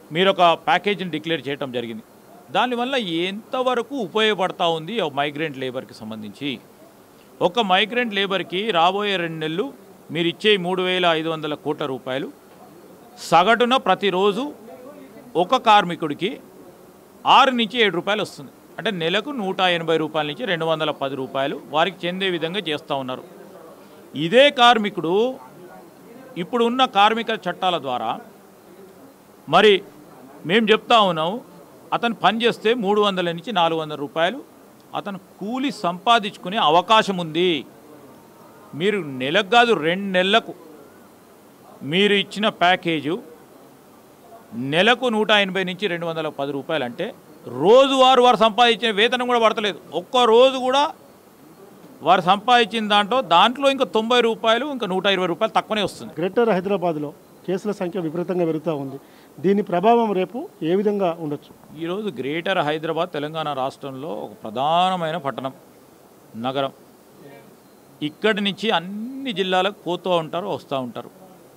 మీరు ఒక ప్యాకేజీని డిక్లేర్ చేయటం జరిగింది దానివల్ల ఎంతవరకు ఉపయోగపడతా ఉంది ఆ మైగ్రెంట్ లేబర్కి సంబంధించి ఒక మైగ్రెంట్ లేబర్కి రాబోయే రెండు నెలలు మీరు ఇచ్చే మూడు వేల ఐదు వందల కోట్ల రూపాయలు సగటున ప్రతిరోజు ఒక కార్మికుడికి ఆరు నుంచి ఏడు రూపాయలు వస్తుంది అంటే నెలకు నూట ఎనభై రూపాయల నుంచి రెండు వందల పది రూపాయలు వారికి చెందే విధంగా చేస్తూ ఉన్నారు ఇదే కార్మికుడు ఇప్పుడు ఉన్న కార్మిక చట్టాల ద్వారా మరి మేము చెప్తా ఉన్నాం అతను పని చేస్తే మూడు వందల నుంచి నాలుగు వందల రూపాయలు అతను కూలి సంపాదించుకునే అవకాశం ఉంది మీరు నెలకు కాదు రెండు నెలలకు మీరు ఇచ్చిన ప్యాకేజు నెలకు నూట ఎనభై నుంచి రెండు వందల పది రూపాయలు అంటే రోజువారు వారు సంపాదించిన వేతనం కూడా పడతలేదు ఒక్క రోజు కూడా వారు సంపాదించిన దాంట్లో దాంట్లో ఇంకా తొంభై రూపాయలు ఇంకా నూట ఇరవై రూపాయలు తక్కువనే వస్తుంది గ్రేటర్ హైదరాబాద్లో కేసుల సంఖ్య విపరీతంగా పెరుగుతూ ఉంది దీని ప్రభావం రేపు ఏ విధంగా ఉండొచ్చు ఈరోజు గ్రేటర్ హైదరాబాద్ తెలంగాణ రాష్ట్రంలో ఒక ప్రధానమైన పట్టణం నగరం ఇక్కడి నుంచి అన్ని జిల్లాలకు పోతూ ఉంటారు వస్తూ ఉంటారు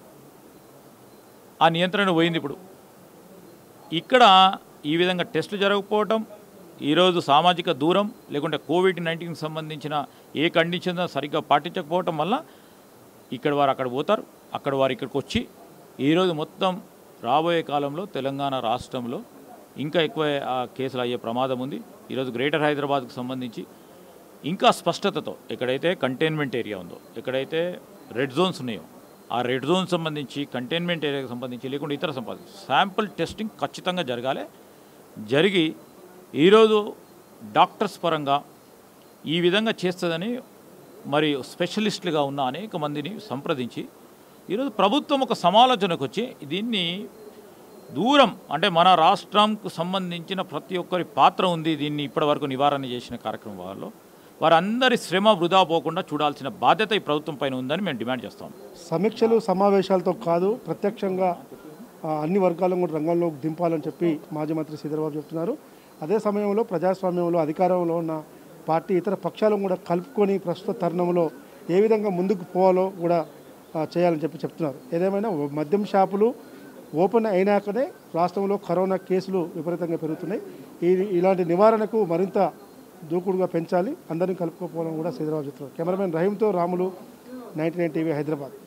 ఆ నియంత్రణ పోయింది ఇప్పుడు ఇక్కడ ఈ విధంగా టెస్టులు జరగకపోవటం ఈరోజు సామాజిక దూరం లేకుంటే కోవిడ్ నైన్టీన్కి సంబంధించిన ఏ కండిషన్ సరిగ్గా పాటించకపోవటం వల్ల ఇక్కడ వారు అక్కడ పోతారు అక్కడ వారు ఇక్కడికి వచ్చి ఈరోజు మొత్తం రాబోయే కాలంలో తెలంగాణ రాష్ట్రంలో ఇంకా ఎక్కువ ఆ, కేసులు అయ్యే ప్రమాదం ఉంది ఈరోజు గ్రేటర్ హైదరాబాద్కు సంబంధించి ఇంకా స్పష్టతతో ఎక్కడైతే కంటైన్మెంట్ ఏరియా ఉందో ఎక్కడైతే రెడ్ జోన్స్ ఉన్నాయో ఆ రెడ్ జోన్ సంబంధించి కంటైన్మెంట్ ఏరియాకి సంబంధించి లేకుంటే ఇతర సంబంధించి శాంపుల్ టెస్టింగ్ ఖచ్చితంగా జరగాలి జరిగి ఈరోజు డాక్టర్స్ పరంగా ఈ విధంగా చేస్తుందని మరి స్పెషలిస్టులుగా ఉన్న అనేక మందిని సంప్రదించి ఈరోజు ప్రభుత్వం ఒక సమాలోచనకు వచ్చి దీన్ని దూరం అంటే మన రాష్ట్రంకు సంబంధించిన ప్రతి ఒక్కరి పాత్ర ఉంది దీన్ని ఇప్పటివరకు నివారణ చేసిన కార్యక్రమాల్లో వారందరి శ్రమ వృధా పోకుండా చూడాల్సిన బాధ్యత ఈ ప్రభుత్వం పైన ఉందని మేము డిమాండ్ చేస్తాం సమీక్షలు సమావేశాలతో కాదు ప్రత్యక్షంగా ఆ, అన్ని వర్గాలను కూడా రంగంలోకి దింపాలని చెప్పి మాజీ మంత్రి శ్రీధరబాబు చెప్తున్నారు అదే సమయంలో ప్రజాస్వామ్యంలో అధికారంలో ఉన్న పార్టీ ఇతర పక్షాలను కూడా కలుపుకొని ప్రస్తుత తరుణంలో ఏ విధంగా ముందుకు పోవాలో కూడా ఆ, చేయాలని చెప్పి చెప్తున్నారు ఏదేమైనా మద్యం షాపులు ఓపెన్ అయినాకనే రాష్ట్రంలో కరోనా కేసులు విపరీతంగా పెరుగుతున్నాయి ఈ ఇలాంటి నివారణకు మరింత దూకుడుగా పెంచాలి అందరినీ కలుపుకోపోవాలని కూడా శ్రీధరబాబు చెప్తున్నారు కెమెరామెన్ రహీంతో Ramulu ninety nine TV Hyderabad